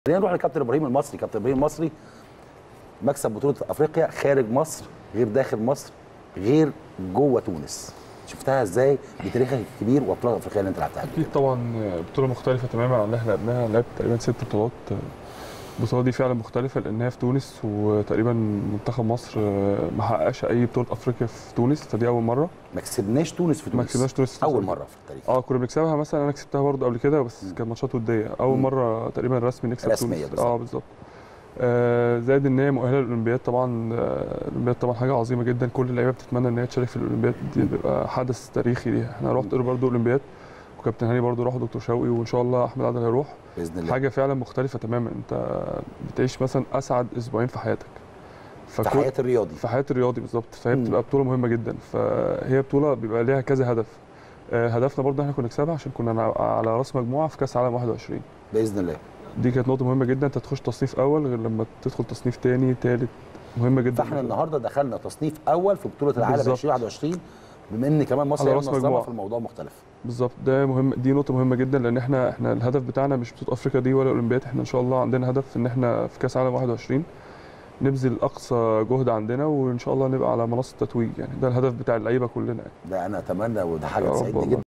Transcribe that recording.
خلينا نروح لكابتن ابراهيم المصري كابتن ابراهيم المصري مكسب بطوله افريقيا خارج مصر غير داخل مصر غير جوه تونس شفتها ازاي بتاريخك الكبير والبطوله الافريقيه اللي انت لعبتها اكيد طبعا بطوله مختلفه تماما عن اللي احنا لعبناها لعبت تقريبا ست بطولات البطوله دي فعلا مختلفه لان هي في تونس وتقريبا منتخب مصر ما حققش اي بطوله افريقيا في تونس فدي اول مره ما كسبناش تونس في تونس ما كسبناش تونس في اول تونس. مره في التاريخ اه كنا بنكسبها مثلا انا كسبتها برضه قبل كده بس كانت ماتشات وديه اول مم. مره تقريبا رسمي نكسب رسمية تونس بالظبط. اه بالظبط آه زائد ان هي مؤهله للاولمبياد طبعا آه، الاولمبياد طبعا حاجه عظيمه جدا كل اللعيبه بتتمنى ان هي تشارك في الاولمبياد دي بيبقى حدث تاريخي ليها احنا رحت برضه اولمبياد وكابتن هاني برضه راح دكتور شوقي وان شاء الله احمد عادل هيروح باذن الله حاجه فعلا مختلفه تماما انت بتعيش مثلا اسعد اسبوعين في حياتك في فكل- حياه الرياضي في حياه الرياضي بالظبط فهي مم. بتبقى بطوله مهمه جدا فهي بطوله بيبقى ليها كذا هدف آه، هدفنا برضه احنا كنا نكسبها عشان كنا نع- على راس مجموعه في كاس عالم 21 باذن الله دي كانت نقطه مهمه جدا انت تخش تصنيف اول غير لما تدخل تصنيف تاني تالت مهمه جدا فاحنا النهارده دخلنا تصنيف اول في بطوله العالم بالظبط. 2021 بما ان كمان مصر على هي رأس المنظمه مجموعة. في الموضوع مختلف بالظبط ده مهم دي نقطه مهمه جدا لان احنا احنا الهدف بتاعنا مش بطوله افريقيا دي ولا الاولمبياد احنا ان شاء الله عندنا هدف ان احنا في كاس عالم 21 نبذل اقصى جهد عندنا وان شاء الله نبقى على منصه التتويج يعني ده الهدف بتاع اللعيبه كلنا يعني. ده انا اتمنى وده حاجه يا رب تسعدني والله. جدا